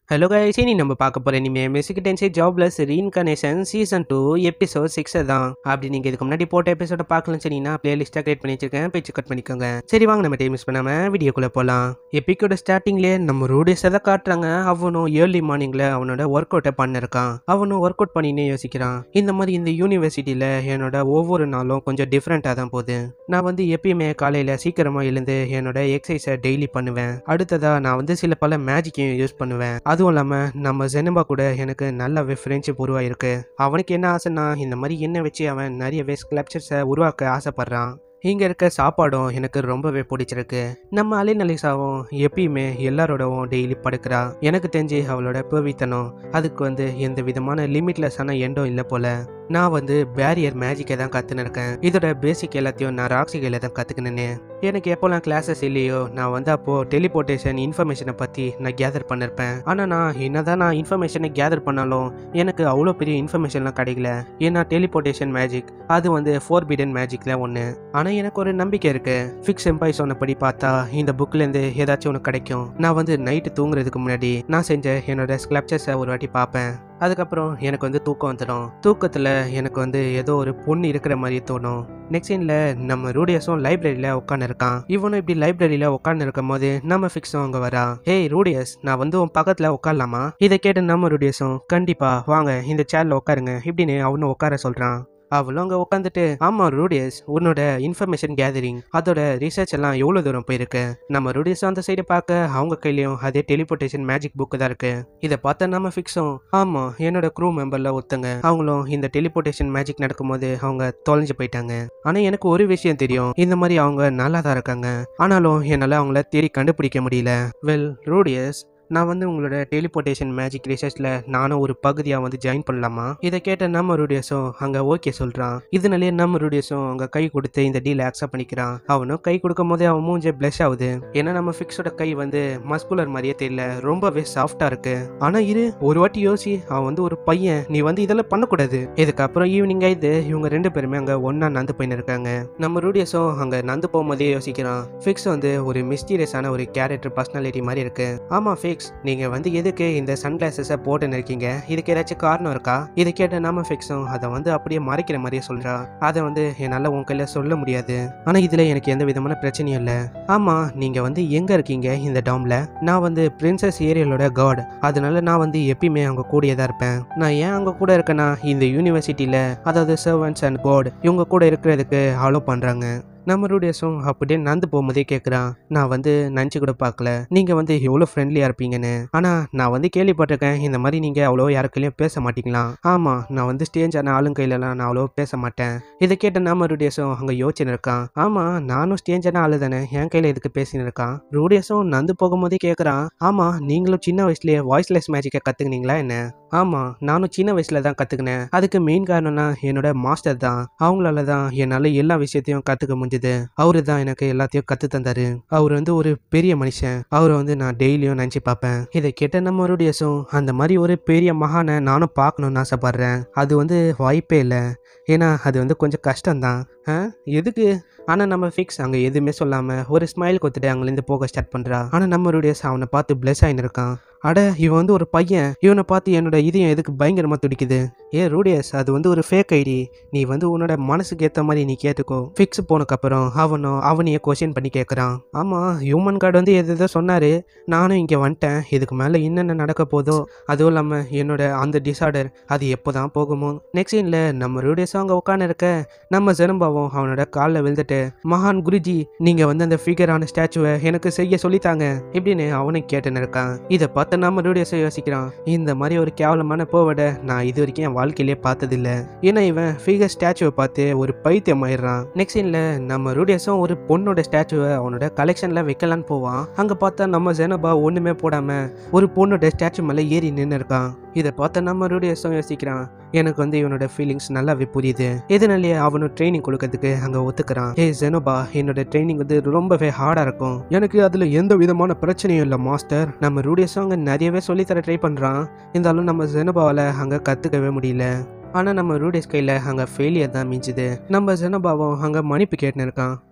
hello guys இனி நம்ம பார்க்க போகிற இனிமே மெசிகிட்டன்சி jobless reincarnation season two episode six தான் அப்படி நீங்கள் இதுக்கு முன்னாடி போட்ட எபிசோட பார்க்கலாம் சரினா பிளேலிஸ்ட்டாக கிரியேட் பண்ணி வச்சிருக்கேன் போய் செக் பண்ணிக்கோங்க சரி வாங்க நம்ம டைம் மிஸ் பண்ணாமல் வீடியோக்குள்ளே போகலாம் எப்பிக்கோட ஸ்டார்டிங்லேயே நம்ம ரூடியஸை தான் காட்டுறாங்க அவனும் ஏர்லி மார்னிங்கில் அவனோட ஒர்க் அவுட்டை பண்ணிருக்கான் அவனும் ஒர்க் அவுட் பண்ணினே யோசிக்கிறான் இந்த மாதிரி இந்த யூனிவர்சிட்டியில் என்னோட ஒவ்வொரு நாளும் கொஞ்சம் டிஃப்ரெண்ட்டாக தான் போகுது நான் வந்து எப்பயுமே காலையில் சீக்கிரமாக எழுந்து என்னோட எக்ஸசைஸை டெய்லி பண்ணுவேன் அடுத்ததாக நான் வந்து சில பல மேஜிக்கையும் யூஸ் பண்ணுவேன் அதுவும் இல்லாமல் நம்ம ஜெனபா கூட எனக்கு நல்லாவே ஃப்ரெண்ட்ஷிப் உருவாயிருக்கு அவனுக்கு என்ன ஆசைன்னா இந்த மாதிரி என்ன வச்சு அவன் நிறையவே ஸ்கல்ப்சர்ஸை உருவாக்க ஆசைப்படுறான் இங்கே இருக்க சாப்பாடும் எனக்கு ரொம்பவே பிடிச்சிருக்கு நம்ம அலைநலிசாவும் எப்பயுமே எல்லாரோடவும் டெய்லி படுக்கிறா எனக்கு தெரிஞ்சு அவளோட பேவித்தனம் அதுக்கு வந்து எந்த விதமான லிமிட்லெஸ்ஸான எண்டும் இல்லை போல நான் வந்து பேரியர் மேஜிக்கை தான் கற்றுன்னு இருக்கேன் இதோட பேசிக் எல்லாத்தையும் நான் ராக்ஸி கையில் தான் கற்றுக்கினேன்னு எனக்கு எப்போல்லாம் கிளாஸஸ் இல்லையோ நான் வந்து அப்போது டெலிபோர்ட்டேஷன் இன்ஃபர்மேஷனை பற்றி நான் கேதர் பண்ணிருப்பேன் ஆனால் நான் என்னதான் நான் இன்ஃபர்மேஷனை கேதர் பண்ணாலும் எனக்கு அவ்வளோ பெரிய இன்ஃபர்மேஷன்லாம் கிடைக்கல ஏன்னா டெலிபோர்ட்டேஷன் மேஜிக் அது வந்து ஃபோர்பிடன் மேஜிக்கில் ஒன்று ஆனால் எனக்கு ஒரு நம்பிக்கை இருக்கு ஃபிக்ஸ் எம்பாய் சொன்னபடி பார்த்தா இந்த புக்லேருந்து ஏதாச்சும் ஒன்று கிடைக்கும் நான் வந்து நைட்டு தூங்குறதுக்கு முன்னாடி நான் செஞ்ச என்னோட ஸ்கல்ப்சர்ஸை ஒரு வாட்டி பார்ப்பேன் அதுக்கப்புறம் எனக்கு வந்து தூக்கம் வந்துடும் தூக்கத்தில் எனக்கு வந்து ஏதோ ஒரு பொண்ணு இருக்கிற மாதிரி தோணும் நெக்ஸ்ட் சீனில் நம்ம ரூடியஸும் லைப்ரரியில் உட்காந்து இருக்கான் இவனும் இப்படி லைப்ரரியில் உட்காந்து இருக்கும் போது நம்ம ஃபிக்ஸும் அங்கே வரா ஹேய் ரூடியஸ் நான் வந்து உன் பக்கத்தில் உட்காரலாமா இதை கேட்டு நம்ம ரூடியஸும் கண்டிப்பா வாங்க இந்த சேர்ல உட்காருங்க இப்படின்னு அவனும் உட்கார சொல்கிறான் அவளும் அங்கே உட்காந்துட்டு ஆமாம் ரூடியஸ் உன்னோட இன்ஃபர்மேஷன் கேதரிங் அதோட ரிசர்ச் எல்லாம் எவ்வளோ தூரம் போயிருக்கு நம்ம ரூடியஸ் அந்த சைடு பார்க்க அவங்க கையிலயும் அதே டெலிபோர்ட்டேஷன் மேஜிக் புக்கு தான் இருக்கு இதை பார்த்த நம்ம ஃபிக்ஸும் ஆமாம் என்னோட க்ரூ மெம்பரில் ஒருத்தங்க அவங்களும் இந்த டெலிபோர்ட்டேஷன் மேஜிக் நடக்கும்போது அவங்க தொலைஞ்சு போயிட்டாங்க ஆனால் எனக்கு ஒரு விஷயம் தெரியும் இந்த மாதிரி அவங்க நல்லா தான் இருக்காங்க ஆனாலும் என்னால் அவங்கள தேடி கண்டுபிடிக்க முடியல வெல் ரூடியஸ் நான் வந்து உங்களோட டெலிபோர்ட்டேஷன் மேஜிக் ரிசர்ச்சில் நானும் ஒரு பகுதியாக வந்து ஜாயின் பண்ணலாமா இதை கேட்ட நம்ம ரூடியஸும் அங்கே ஓகே சொல்கிறான் இதனாலே நம்ம ரூடியஸும் அங்கே கை கொடுத்து இந்த டீல் அக்செப்ட் பண்ணிக்கிறான் அவனும் கை கொடுக்கும் போதே அவன் மூஞ்ச பிளஷ் ஆகுது ஏன்னா நம்ம ஃபிக்ஸோட கை வந்து மஸ்குலர் மாதிரியே தெரியல ரொம்பவே சாஃப்டாக இருக்கு ஆனால் இரு ஒரு வாட்டி யோசி அவன் வந்து ஒரு பையன் நீ வந்து இதெல்லாம் பண்ணக்கூடாது இதுக்கப்புறம் ஈவினிங் ஆயிடுது இவங்க ரெண்டு பேருமே அங்கே ஒன்றா நந்து போயின்னு இருக்காங்க நம்ம ரூடியஸும் அங்கே நந்து போகும்போதே யோசிக்கிறான் ஃபிக்ஸ் வந்து ஒரு மிஸ்டீரியஸான ஒரு கேரக்டர் பர்சனாலிட்டி மாதிரி இருக்கு ஆமாம் ஃபிக்ஸ் நீங்கள் வந்து எதுக்கு இந்த சன் கிளாஸஸை போட்டுன்னு இருக்கீங்க இதுக்கு ஏதாச்சும் காரணம் இருக்கா இதை கேட்ட நாம ஃபிக்ஸும் அதை வந்து அப்படியே மறைக்கிற மாதிரியே சொல்கிறா அதை வந்து என்னால் உன் கையில் சொல்ல முடியாது ஆனால் இதில் எனக்கு எந்த விதமான பிரச்சனையும் இல்லை ஆமாம் நீங்கள் வந்து எங்கே இருக்கீங்க இந்த டாமில் நான் வந்து பிரின்சஸ் ஏரியலோட காட் அதனால நான் வந்து எப்பயுமே அவங்க கூடயே தான் இருப்பேன் நான் ஏன் அவங்க கூட இருக்கேன்னா இந்த யூனிவர்சிட்டியில் அதாவது சர்வன்ஸ் அண்ட் காட் இவங்க கூட இருக்கிறதுக்கு அலோ பண்ணுறாங்க நம்ம ரூடியஸும் அப்படியே நடந்து போகும்போதே கேட்குறான் நான் வந்து நினச்சி கூட பார்க்கல நீங்கள் வந்து எவ்வளோ ஃப்ரெண்ட்லியாக இருப்பீங்கன்னு ஆனால் நான் வந்து கேள்விப்பட்டிருக்கேன் இந்த மாதிரி நீங்கள் அவ்வளோ யாருக்கையும் பேச மாட்டீங்களாம் ஆமாம் நான் வந்து ஸ்டேஞ்சான ஆளுங்கையிலலாம் நான் அவ்வளோ பேச மாட்டேன் இதை கேட்ட நம்ம ரூடியஸும் அங்கே யோசிச்சுன்னு இருக்கான் ஆமாம் நானும் ஸ்டேஞ்சான ஆளு தானே என் கையில் எதுக்கு பேசின்னு இருக்கான் ரூடியஸும் நடந்து போகும்போதே கேட்குறான் ஆமாம் நீங்களும் சின்ன வயசுலேயே வாய்ஸ்லெஸ் மேஜிக்கை கற்றுக்குனீங்களா என்ன ஆமாம் நானும் சின்ன வயசில் தான் கற்றுக்கினேன் அதுக்கு மெயின் காரணம்னா என்னோட மாஸ்டர் தான் அவங்களால தான் என்னால் எல்லா விஷயத்தையும் கற்றுக்க முடிஞ்சுது அவரு தான் எனக்கு எல்லாத்தையும் கற்று தந்தாரு அவர் வந்து ஒரு பெரிய மனுஷன் அவரை வந்து நான் டெய்லியும் நினச்சி பார்ப்பேன் இதை கேட்ட நம்ம ரூடியஸும் அந்த மாதிரி ஒரு பெரிய மகானை நானும் பார்க்கணுன்னு ஆசைப்பட்றேன் அது வந்து வாய்ப்பே இல்லை ஏன்னா அது வந்து கொஞ்சம் கஷ்டம்தான் ஆ எதுக்கு ஆனால் நம்ம ஃபிக்ஸ் அங்கே எதுவுமே சொல்லாமல் ஒரு ஸ்மைல் கொடுத்துட்டு அங்கேருந்து போக ஸ்டார்ட் பண்ணுறா ஆனால் நம்ம ரூடியஸ் அவனை பார்த்து பிளஸ் ஆகின்னு இருக்கான் அட இவன் வந்து ஒரு பையன் இவனை பார்த்து என்னோட இதயம் எதுக்கு பயங்கரமாக துடிக்குது ஏ ரூடியஸ் அது வந்து ஒரு ஃபேக் ஐடி நீ வந்து உன்னோட மனசுக்கு ஏற்ற மாதிரி நீ கேட்டுக்கோ ஃபிக்ஸ் போனக்கப்புறம் அவனும் அவனையே கொஷின் பண்ணி கேட்குறான் ஆமாம் ஹியூமன் கார்டு வந்து எது எதோ சொன்னார் நானும் இங்கே வந்துட்டேன் இதுக்கு மேலே என்னென்ன நடக்க போதோ அதுவும் இல்லாமல் என்னோட அந்த டிசார்டர் அது எப்போ தான் போகுமோ நெக்ஸ்ட் சீனில் நம்ம ரூடியஸும் அங்கே உட்காந்து இருக்க நம்ம ஜெனம்பாவும் அவனோட காலில் விழுந்துட்டு மகான் குருஜி நீங்கள் வந்து அந்த ஃபிகரான ஸ்டாச்சுவை எனக்கு செய்ய சொல்லித்தாங்க இப்படின்னு அவனை கேட்டுன்னு இருக்கான் இதை பார்த்து நம்ம ரூடியஸை யோசிக்கிறான் இந்த மாதிரி ஒரு கேவலமான போவட நான் இது வரைக்கும் என் வாழ்க்கையிலே பார்த்ததில்ல ஏன்னா இவன் ஃபிகர் ஸ்டாச்சுவை பார்த்து ஒரு பைத்தியம் ஆயிடுறான் நெக்ஸ்ட் சீனில் நம்ம ரூடியஸும் ஒரு பொண்ணோட ஸ்டாச்சுவை அவனோட கலெக்ஷனில் வைக்கலான்னு போவான் அங்கே பார்த்தா நம்ம ஜெனபா ஒன்றுமே போடாமல் ஒரு பொண்ணோட ஸ்டாச்சு மேலே ஏறி நின்று இருக்கான் இதை பார்த்த நம்ம ரூடியஸும் யோசிக்கிறான் எனக்கு வந்து இவனோட ஃபீலிங்ஸ் நல்லாவே புரியுது இதனாலேயே அவனும் ட்ரைனிங் கொடுக்கறதுக்கு அங்கே ஒத்துக்கிறான் ஏ ஜெனோபா என்னோட ட்ரைனிங் வந்து ரொம்பவே ஹார்டாக இருக்கும் எனக்கு அதில் எந்த விதமான பிரச்சனையும் இல்லை மாஸ்டர் நம்ம ரூடியஸும் அங்கே நிறையவே சொல்லித்தர ட்ரை பண்ணுறான் இருந்தாலும் நம்ம ஜெனோபாவால் அங்கே கற்றுக்கவே முடியல ஆனால் நம்ம ரூடேஸ் கையில் அங்கே ஃபெயிலியர் தான் மிஞ்சுது நம்ம ஜெனபாவும் அங்கே மன்னிப்பு கேட்டுன்னு இருக்கான்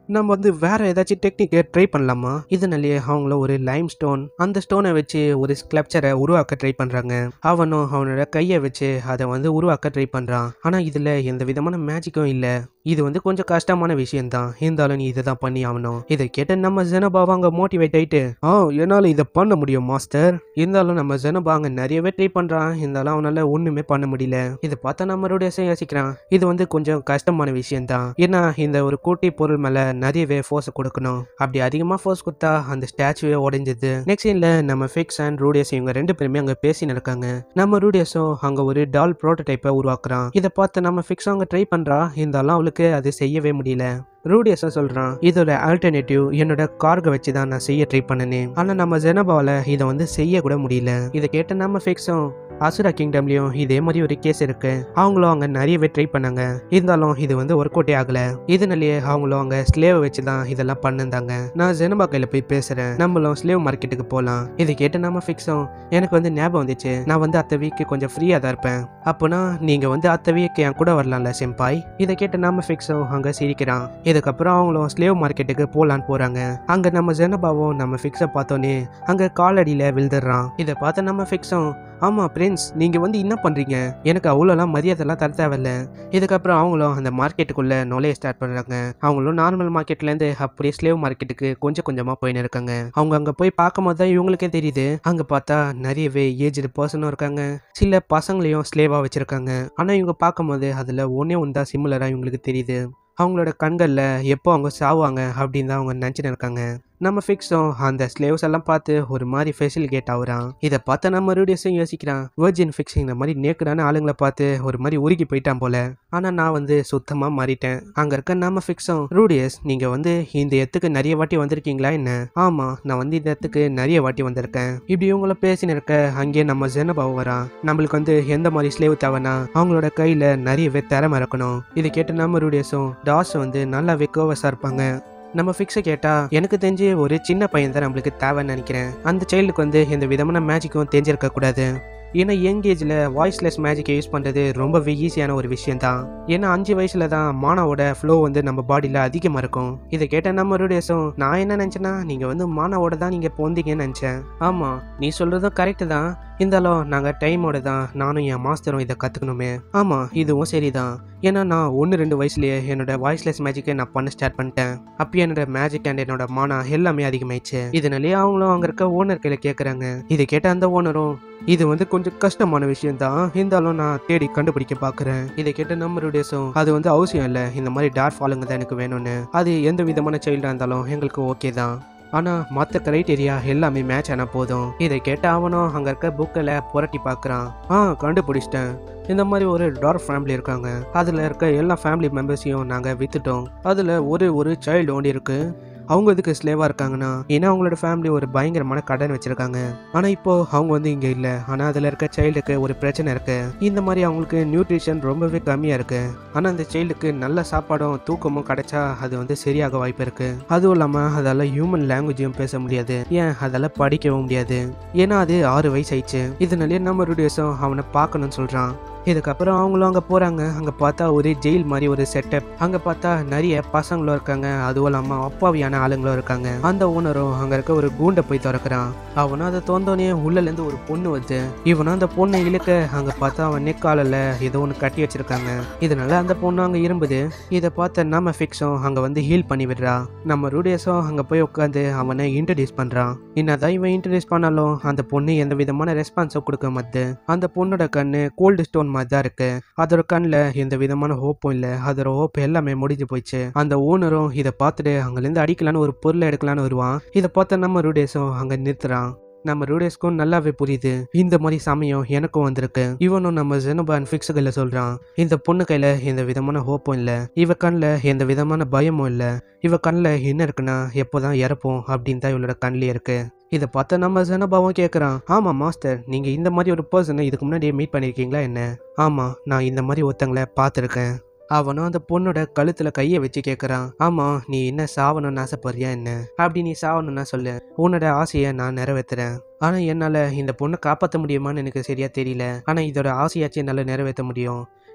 நம்ம வந்து வேற ஏதாச்சும் டெக்னிக்கை ட்ரை பண்ணலாமா இதனாலேயே அவங்கள ஒரு லைம் ஸ்டோன் அந்த ஸ்டோனை வச்சு ஒரு ஸ்கல்ப்சரை உருவாக்க ட்ரை பண்றாங்க அவனும் அவனோட கையை வச்சு அதை வந்து உருவாக்க ட்ரை பண்றான் ஆனா இதுல எந்த விதமான மேஜிக்கும் இல்ல இது வந்து கொஞ்சம் கஷ்டமான விஷயம்தான் இருந்தாலும் நீ இதை தான் பண்ணி ஆகணும் இதை கேட்டு நம்ம ஜெனபாவை அங்கே மோட்டிவேட் ஆயிட்டு ஆ என்னால் இதை பண்ண முடியும் மாஸ்டர் இருந்தாலும் நம்ம ஜெனபா அங்கே நிறையவே ட்ரை பண்ணுறான் இருந்தாலும் அவனால ஒன்றுமே பண்ண முடியல இதை பார்த்தா நம்ம மறுபடியும் யோசிக்கிறான் இது வந்து கொஞ்சம் கஷ்டமான விஷயம்தான் ஏன்னா இந்த ஒரு கூட்டி பொருள் மேலே நிறையவே ஃபோர்ஸ் கொடுக்கணும் அப்படி அதிகமாக ஃபோர்ஸ் கொடுத்தா அந்த ஸ்டாச்சுவே உடைஞ்சது நெக்ஸ்ட் சீனில் நம்ம ஃபிக்ஸ் அண்ட் ரூடியஸ் இவங்க ரெண்டு பேருமே அங்கே பேசின்னு இருக்காங்க நம்ம ரூடியஸும் அங்கே ஒரு டால் ப்ரோட்டோடைப்பை உருவாக்குறான் இதை பார்த்து நம்ம ஃபிக்ஸ் அங்கே ட்ரை பண்ணுறா இருந்தாலும் அவளுக்கு அது செய்யவே முடியல ரூடியஸா சொல்றான் இதோட ஆல்டர்னேட்டிவ் என்னோட கார்கை வச்சு தான் நான் செய்ய ட்ரை பண்ணனேன் ஆனா நம்ம ஜெனபாவில் இதை வந்து செய்ய கூட முடியல இதை கேட்ட நம்ம ஃபிக்ஸும் அசுரா கிங்டம்லயும் இதே மாதிரி ஒரு கேஸ் இருக்கு அவங்களும் அங்க நிறையவே ட்ரை பண்ணாங்க இருந்தாலும் இது வந்து ஒர்க் அவுட்டே ஆகல இதனாலேயே அவங்களும் அங்க ஸ்லேவ் வச்சு தான் இதெல்லாம் பண்ணிருந்தாங்க நான் ஜெனபா கையில போய் பேசுறேன் நம்மளும் ஸ்லேவ் மார்க்கெட்டுக்கு போகலாம் இதை கேட்டு நம்ம ஃபிக்ஸும் எனக்கு வந்து ஞாபகம் வந்துச்சு நான் வந்து அத்த வீக்கு கொஞ்சம் ஃப்ரீயாக தான் இருப்பேன் அப்போனா நீங்கள் வந்து அத்த வீக்கு என் கூட வரலாம்ல செம்பாய் இதை கேட்டு நம்ம ஃபிக்ஸும் அங்கே சிரிக்கிறான் இதுக்கப்புறம் அவங்களும் ஸ்லேவ் மார்க்கெட்டுக்கு போகலான்னு போகிறாங்க அங்கே நம்ம ஜெனபாவும் நம்ம ஃபிக்ஸை பார்த்தோன்னே அங்கே காலடியில் விழுந்துடுறான் இதை பார்த்து நம்ம ஃபிக்ஸும் ஆமாம் பிரின்ஸ் நீங்கள் வந்து என்ன பண்ணுறீங்க எனக்கு அவ்வளோலாம் மரியாதைலாம் தர தேவையில்ல இதுக்கப்புறம் அவங்களும் அந்த மார்க்கெட்டுக்குள்ளே நுழைய ஸ்டார்ட் பண்ணுறாங்க அவங்களும் நார்மல் மார்க்கெட்லேருந்து அப்படியே ஸ்லேவ் மார்க்கெட்டுக்கு கொஞ்சம் கொஞ்சமாக போயின்னு இருக்காங்க அவங்க அங்கே போய் பார்க்கும்போது தான் இவங்களுக்கே தெரியுது அங்கே பார்த்தா நிறையவே ஏஜ்டு பர்சனும் இருக்காங்க சில பசங்களையும் ஸ்லேவாக வச்சுருக்காங்க ஆனால் இவங்க பார்க்கும்போது அதில் ஒன்றே ஒன்று தான் சிமிலராக இவங்களுக்கு தெரியுது அவங்களோட கண்களில் எப்போ அவங்க சாவாங்க அப்படின்னு தான் அவங்க நினச்சின்னு இருக்காங்க நம்ம ஃபிக்ஸும் அந்த ஸ்லேவ்ஸ் எல்லாம் பார்த்து ஒரு மாதிரி ஃபெசிலிகேட் ஆகுறான் இதை பார்த்து நம்ம ரூடியஸும் யோசிக்கிறான் வெர்ஜின் ஃபிக்ஸ் இந்த மாதிரி நேக்கடான ஆளுங்களை பார்த்து ஒரு மாதிரி உருகி போயிட்டான் போல ஆனால் நான் வந்து சுத்தமாக மாறிட்டேன் அங்கே இருக்க நம்ம ஃபிக்ஸும் ரூடியஸ் நீங்கள் வந்து இந்த இடத்துக்கு நிறைய வாட்டி வந்திருக்கீங்களா என்ன ஆமாம் நான் வந்து இந்த இடத்துக்கு நிறைய வாட்டி வந்திருக்கேன் இப்படி இவங்கள பேசின்னு இருக்க அங்கேயே நம்ம ஜெனபாவும் வரான் நம்மளுக்கு வந்து எந்த மாதிரி ஸ்லேவ் தேவைன்னா அவங்களோட கையில் நிறையவே திறமை இருக்கணும் இதை கேட்டு நம்ம ரூடியஸும் டாஸ் வந்து நல்லாவே கோவஸாக இருப்பாங்க நம்ம ஃபிக்ஸை கேட்டால் எனக்கு தெரிஞ்சு ஒரு சின்ன பையன் தான் நம்மளுக்கு தேவைன்னு நினைக்கிறேன் அந்த சைல்டுக்கு வந்து எந்த விதமான மேஜிக்கும் தெரிஞ்சிருக்க கூடாது ஏன்னா யங் ஏஜில் வாய்ஸ்லெஸ் மேஜிக்கை யூஸ் பண்ணுறது ரொம்பவே ஈஸியான ஒரு விஷயம் தான் ஏன்னா அஞ்சு வயசுல தான் மானாவோட ஃப்ளோ வந்து நம்ம பாடியில் அதிகமாக இருக்கும் இதை கேட்ட நம்ம ரூடேஸும் நான் என்ன நினச்சேன்னா நீங்கள் வந்து மானாவோட தான் நீங்கள் போந்தீங்கன்னு நினச்சேன் ஆமாம் நீ சொல்கிறதும் கரெக்டு தான் இருந்தாலும் நாங்கள் டைமோட தான் நானும் என் மாஸ்டரும் இதை கற்றுக்கணுமே ஆமாம் இதுவும் சரிதான் ஏன்னா நான் ஒன்று ரெண்டு வயசுலேயே என்னோட வாய்ஸ்லெஸ் மேஜிக்கை நான் பண்ண ஸ்டார்ட் பண்ணிட்டேன் அப்போ என்னோட மேஜிக் அண்ட் என்னோட மானா எல்லாமே அதிகமாயிடுச்சு இதனாலேயே அவங்களும் அங்கே இருக்க ஓனர் கையில் கேட்குறாங்க இதை கேட்ட அந்த ஓனரும் இது வந்து கொஞ்சம் கஷ்டமான விஷயம் தான் இருந்தாலும் நான் தேடி கண்டுபிடிக்க பார்க்குறேன் இதை கேட்ட நம்ம டேஸும் அது வந்து அவசியம் இல்லை இந்த மாதிரி டார்க் ஃபாலுங்க தான் எனக்கு வேணும்னு அது எந்த விதமான சைல்டாக இருந்தாலும் எங்களுக்கு ஓகே தான் ஆனால் மற்ற கிரைட்டீரியா எல்லாமே மேட்ச் ஆனால் போதும் இதை கேட்ட அவனும் அங்கே இருக்க புக்கில் புரட்டி பார்க்குறான் ஆ கண்டுபிடிச்சிட்டேன் இந்த மாதிரி ஒரு டார்க் ஃபேமிலி இருக்காங்க அதில் இருக்க எல்லா ஃபேமிலி மெம்பர்ஸையும் நாங்கள் வித்துட்டோம் அதில் ஒரு ஒரு சைல்டு ஒண்டி இருக்கு அவங்க இதுக்கு ஸ்லேவாக இருக்காங்கன்னா ஏன்னா அவங்களோட ஃபேமிலி ஒரு பயங்கரமான கடன் வச்சிருக்காங்க ஆனால் இப்போ அவங்க வந்து இங்கே இல்லை ஆனால் அதில் இருக்க சைல்டுக்கு ஒரு பிரச்சனை இருக்கு இந்த மாதிரி அவங்களுக்கு நியூட்ரிஷன் ரொம்பவே கம்மியாக இருக்கு ஆனால் அந்த சைல்டுக்கு நல்ல சாப்பாடும் தூக்கமும் கிடைச்சா அது வந்து சரியாக வாய்ப்பு இருக்கு அதுவும் இல்லாமல் அதால் ஹியூமன் லாங்குவேஜையும் பேச முடியாது ஏன் அதால் படிக்கவும் முடியாது ஏன்னா அது ஆறு வயசு ஆயிடுச்சு இதனாலேயே நம்ம ரூடியஸும் அவனை பார்க்கணும்னு சொல்கிறான் இதுக்கப்புறம் அவங்களும் அங்கே போகிறாங்க அங்கே பார்த்தா ஒரு ஜெயில் மாதிரி ஒரு செட்டப் அங்கே பார்த்தா நிறைய பசங்களும் இருக்காங்க அதுவும் இல்லாமல் அப்பாவியான ஆளுங்களும் இருக்காங்க அந்த ஓனரும் அங்கே இருக்க ஒரு கூண்டை போய் திறக்கிறான் அவனும் அதை தோந்தோடனே உள்ளேருந்து ஒரு பொண்ணு வருது இவனும் அந்த பொண்ணை இழுக்க அங்கே பார்த்தா அவன் நெக்காலில் ஏதோ ஒன்று கட்டி வச்சிருக்காங்க இதனால அந்த பொண்ணு அங்கே இரும்புது இதை பார்த்த நம்ம ஃபிக்ஸும் அங்கே வந்து ஹீல் பண்ணி விடுறா நம்ம ரூடியஸும் அங்கே போய் உட்காந்து அவனை இன்ட்ரடியூஸ் பண்ணுறான் என்னதான் இவன் இன்ட்ரடியூஸ் பண்ணாலும் அந்த பொண்ணு எந்த விதமான ரெஸ்பான்ஸும் கொடுக்க மாட்டுது அந்த பொண்ணோட கண்ணு கோல்டு ஸ்டோன் மாதிரி தான் இருக்கு அதோட கண்ணில் எந்த விதமான ஹோப்பும் இல்லை அதோட ஹோப் எல்லாமே முடிஞ்சு போயிடுச்சு அந்த ஓனரும் இதை பார்த்துட்டு அங்கேருந்து அடிக்கலான்னு ஒரு பொருளை எடுக்கலான்னு வருவான் இதை பார்த்த நம்ம ரூடேஸும் அங்கே நிறுத்துறான் நம்ம ரூடேஸ்க்கும் நல்லாவே புரியுது இந்த மாதிரி சமயம் எனக்கும் வந்திருக்கு இவனும் நம்ம ஜெனபான் ஃபிக்ஸ் கையில் சொல்கிறான் இந்த பொண்ணு கையில் எந்த விதமான ஹோப்பும் இல்லை இவ கண்ணில் எந்த விதமான பயமும் இல்லை இவ கண்ணில் என்ன இருக்குன்னா எப்போதான் இறப்போம் அப்படின்னு தான் இவளோட கண்ணிலே இருக்கு இதை பார்த்த நம்ம ஜனபாவும் கேட்குறான் ஆமாம் மாஸ்டர் நீங்கள் இந்த மாதிரி ஒரு பர்சனை இதுக்கு முன்னாடியே மீட் பண்ணியிருக்கீங்களா என்ன ஆமாம் நான் இந்த மாதிரி ஒருத்தங்களை பார்த்துருக்கேன் அவனும் அந்த பொண்ணோட கழுத்துல கையை வச்சு கேட்குறான் ஆமா நீ என்ன சாவணும்னு ஆசைப்படுறியா என்ன அப்படி நீ சாவணும்னா சொல்லு உன்னோட ஆசையை நான் நிறைவேற்றுறேன் ஆனா என்னால இந்த பொண்ணை காப்பாற்ற முடியுமான்னு எனக்கு சரியா தெரியல ஆனா இதோட ஆசையாச்சும் என்னால நிறைவேற்ற முடியும்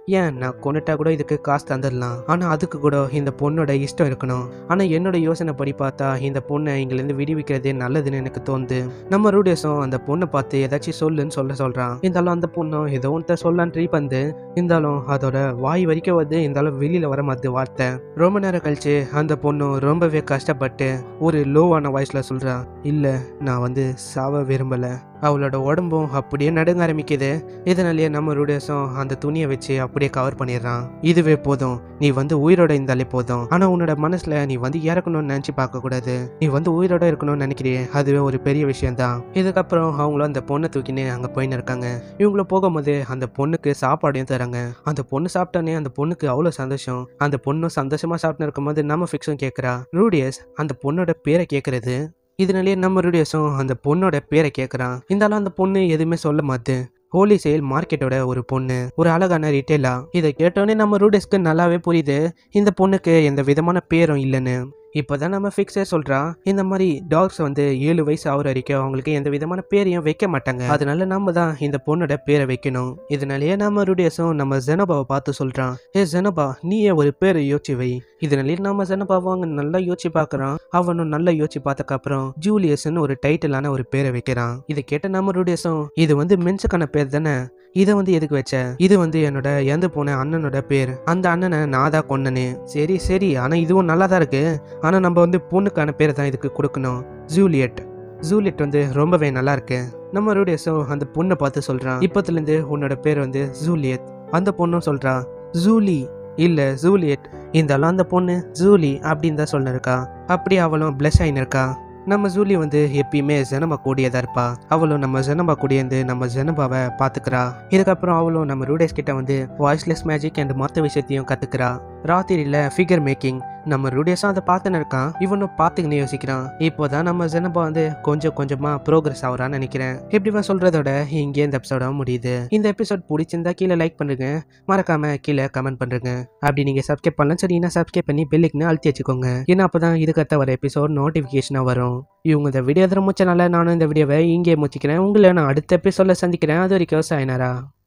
ஏன் நான் கொண்டுட்டா கூட இதுக்கு காசு தந்துடலாம் ஆனா அதுக்கு கூட இந்த பொண்ணோட இஷ்டம் இருக்கணும் ஆனா என்னோட யோசனை படி பார்த்தா இந்த பொண்ணை இங்கிலிருந்து விடுவிக்கிறதே நல்லதுன்னு எனக்கு தோணுது நம்ம ரூடியஸும் அந்த பொண்ணை பார்த்து ஏதாச்சும் சொல்லுன்னு சொல்ல சொல்றான் இருந்தாலும் அந்த பொண்ணும் ஏதோ ஒன்று சொல்லலான்னு ட்ரை பண்ணுது இருந்தாலும் அதோட வாய் வரைக்கும் வந்து இருந்தாலும் வெளியில வர மாதிரி வார்த்தை ரொம்ப நேரம் கழிச்சு அந்த பொண்ணும் ரொம்பவே கஷ்டப்பட்டு ஒரு லோவான வாய்ஸ்ல சொல்றா இல்ல நான் வந்து சாவ விரும்பல அவளோட உடம்பும் அப்படியே நடுங்க ஆரம்பிக்குது இதனாலேயே நம்ம ரூடியஸும் அந்த துணியை வச்சு அப்படியே கவர் பண்ணிடுறான் இதுவே போதும் நீ வந்து உயிரோட இருந்தாலே போதும் ஆனா உன்னோட மனசுல நீ வந்து இறக்கணும்னு நினைச்சு பார்க்க கூடாது நீ வந்து உயிரோட இருக்கணும்னு நினைக்கிறியே அதுவே ஒரு பெரிய விஷயம் தான் இதுக்கப்புறம் அவங்களும் அந்த பொண்ணை தூக்கின்னு அங்க போயின்னு இருக்காங்க இவங்கள போகும்போது அந்த பொண்ணுக்கு சாப்பாடையும் தராங்க அந்த பொண்ணு சாப்பிட்டானே அந்த பொண்ணுக்கு அவ்வளோ சந்தோஷம் அந்த பொண்ணும் சந்தோஷமா சாப்பிட்டு இருக்கும்போது நம்ம ஃபிக்ஸும் கேட்குறா ரூடியஸ் அந்த பொண்ணோட பேரை கேட்கறது இதனாலேயே நம்ம ரூடியஸும் அந்த பொண்ணோட பேரை கேட்குறான் இருந்தாலும் அந்த பொண்ணு எதுவுமே சொல்ல மாட்டு ஹோலி சேல் மார்க்கெட்டோட ஒரு பொண்ணு ஒரு அழகான ரிட்டேலா இதை கேட்டோன்னே நம்ம ரூடியஸ்க்கு நல்லாவே புரியுது இந்த பொண்ணுக்கு எந்த விதமான பேரும் இல்லைன்னு இப்போதான் நம்ம ஃபிக்ஸே சொல்றா இந்த மாதிரி டாக்ஸ் வந்து ஏழு வயசு ஆகுற வரைக்கும் அவங்களுக்கு எந்த விதமான பேரையும் வைக்க மாட்டாங்க அதனால நம்ம தான் இந்த பொண்ணோட பேரை வைக்கணும் இதனாலேயே நம்ம ரூடியஸும் நம்ம ஜெனபாவை பார்த்து சொல்றான் ஏ ஜெனபா நீயே ஒரு பேரை யோசிச்சு வை இதனாலேயே நம்ம ஜெனபாவை அங்க நல்லா யோசிச்சு பார்க்கறான் அவனும் நல்லா யோசிச்சு பார்த்ததுக்கு அப்புறம் ஜூலியஸ்னு ஒரு டைட்டிலான ஒரு பேரை வைக்கிறான் இதை கேட்ட நம்ம ரூடியஸும் இது வந்து மென்ஸுக்கான பேர் தானே இதை வந்து எதுக்கு வச்ச இது வந்து என்னோட இறந்து போன அண்ணனோட பேர் அந்த அண்ணனை நான் தான் கொன்னனே சரி சரி ஆனா இதுவும் நல்லா தான் இருக்கு ஆனா நம்ம வந்து பொண்ணுக்கான பேரை தான் இதுக்கு கொடுக்கணும் ஜூலியட் ஜூலியட் வந்து ரொம்பவே நல்லா இருக்கு நம்ம ரூடியஸும் அந்த பொண்ணை பார்த்து சொல்றான் இப்பத்துலேருந்து உன்னோட பேர் வந்து ஜூலியட் அந்த பொண்ணும் சொல்றா ஜூலி இல்ல ஜூலியட் இருந்தாலும் அந்த பொண்ணு ஜூலி அப்படின்னு தான் சொல்லிருக்கா அப்படி அவளும் பிளஸ் ஆயின்னு இருக்கா நம்ம ஜூலி வந்து எப்பயுமே ஜெனபா கூடியதா இருப்பா அவளும் நம்ம ஜெனபா கூடியந்து நம்ம ஜெனபாவை பாத்துக்கிறா இதுக்கப்புறம் அவளும் நம்ம ரூடேஸ் கிட்ட வந்து வாய்ஸ்லெஸ் மேஜிக் அண்ட் மற்ற விஷயத்தையும் கத்துக்கிறா ராத்திரியில ஃபிகர் மேக்கிங் நம்ம ரூடியஸும் அதை பார்த்துன்னு இருக்கான் இவனும் பார்த்துக்கின்னு யோசிக்கிறான் இப்போதான் நம்ம ஜெனபா வந்து கொஞ்சம் கொஞ்சமா ப்ரோக்ரஸ் ஆகுறான்னு நினைக்கிறேன் இப்படி சொல்றதோட இங்கே இந்த எபிசோட முடியுது இந்த எபிசோட் பிடிச்சிருந்தா கீழே லைக் பண்ணுங்க மறக்காம கீழே கமெண்ட் பண்ணுங்க அப்படி நீங்க சப்ஸ்கிரைப் பண்ணலாம் சரினா சப்ஸ்கிரைப் பண்ணி பெல்லுக்குன்னு அழுத்தி வச்சுக்கோங்க ஏன்னா அப்பதான் இதுக்கடுத்த வர எபிசோட் நோட்டிஃபிகேஷனாக வரும் இவங்க இந்த வீடியோ எதிர முடிச்சனால நானும் இந்த வீடியோவை இங்கே முடிச்சுக்கிறேன் உங்களை நான் அடுத்த எபிசோட சந்திக்கிறேன் அது வரைக்கும் சாயனாரா